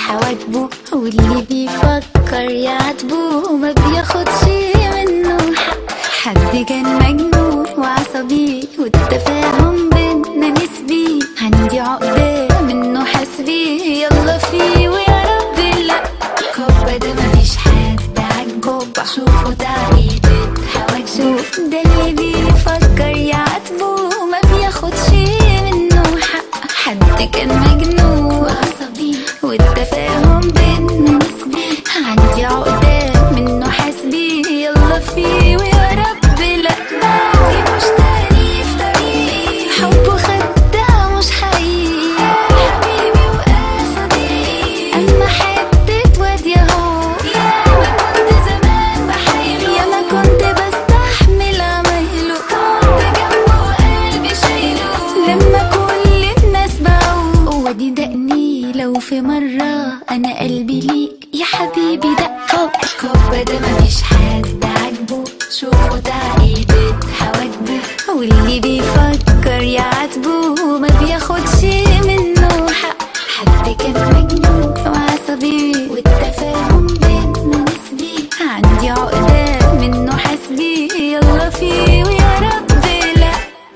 حواجبه واللي بيفكر يعاتبه ما بياخدش منه حق حد كان مجنون وعصبي والتفاهم بينا نسبي عندي عقدة منه حسبي يلا فيه ويا رب لا كوبا ده مفيش حد عاجبه بشوفه تعقيدة حواجبه ده اللي بيفكر يعاتبه ما بياخدش منه حق حد كان مجنون وعصبي والتفاهم بينا نسبي عندي عقدة منه حسبي يلا فيه ويا رب لا بعدي مش تعريف طريقي حبه خداع مش حقيقي حبيبي وقصدي اما حتة واد ياهو يا ما كنت زمان بحايله يا ما كنت بستحمل عمايله كنت جنبه وقلبي شايله لما كل الناس باعوا ودي دقني لو في مرة أنا قلبي ليك يا حبيبي دق كوب كوب ده مفيش حد عاجبه شوفوا تعقيدة حواجبه واللي بيفكر يعاتبه ما بياخدش منه حق حد كان مجنون وعصبي والتفاهم بينا نسبي عندي عقدة منه حسبي يلا فيه ويا رب لا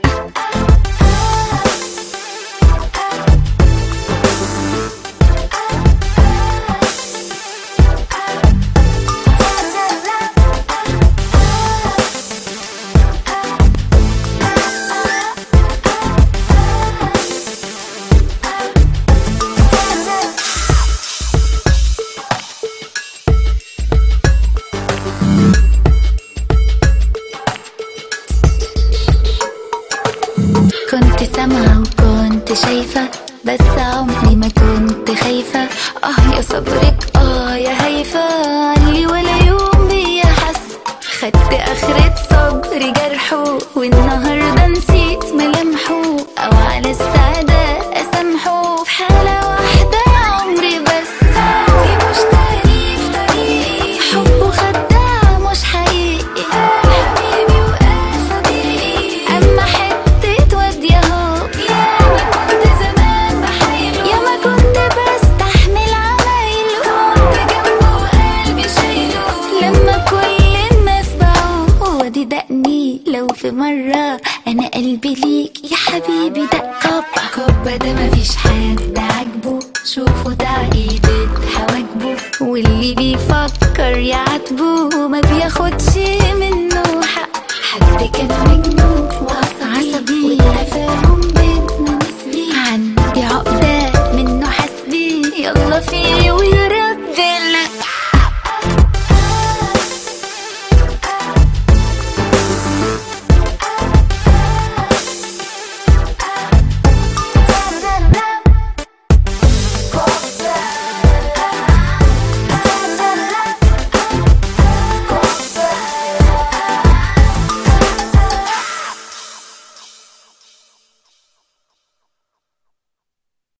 كنت سامعة وكنت شايفة بس عمري ما كنت خايفة اه يا صبرك اه يا هيفا علي ولا يوم بيا حس خدت اخرة صبري جرحه والنهاردة نسيت ملامحه او على استعداد اسامحه في حالة واحدة يا عمري بس دي مش تعريف طريقي حبه خداع مش حقيقي حبيبي وقصدي اما حتة واد ياهو يا ما كنت زمان بحايله يا ما كنت بستحمل عمايله كنت جنبه وقلبي شايله لما كل الناس باعوا ودي دقني لو في مرة أنا قلبي ليك يا حبيبي دق كوبا كوبا ده مفيش حد عاجبه شوفوا تعقيدة حواجبه واللي بيفكر يعاتبه ما بياخدش منه حق حد كان مجنون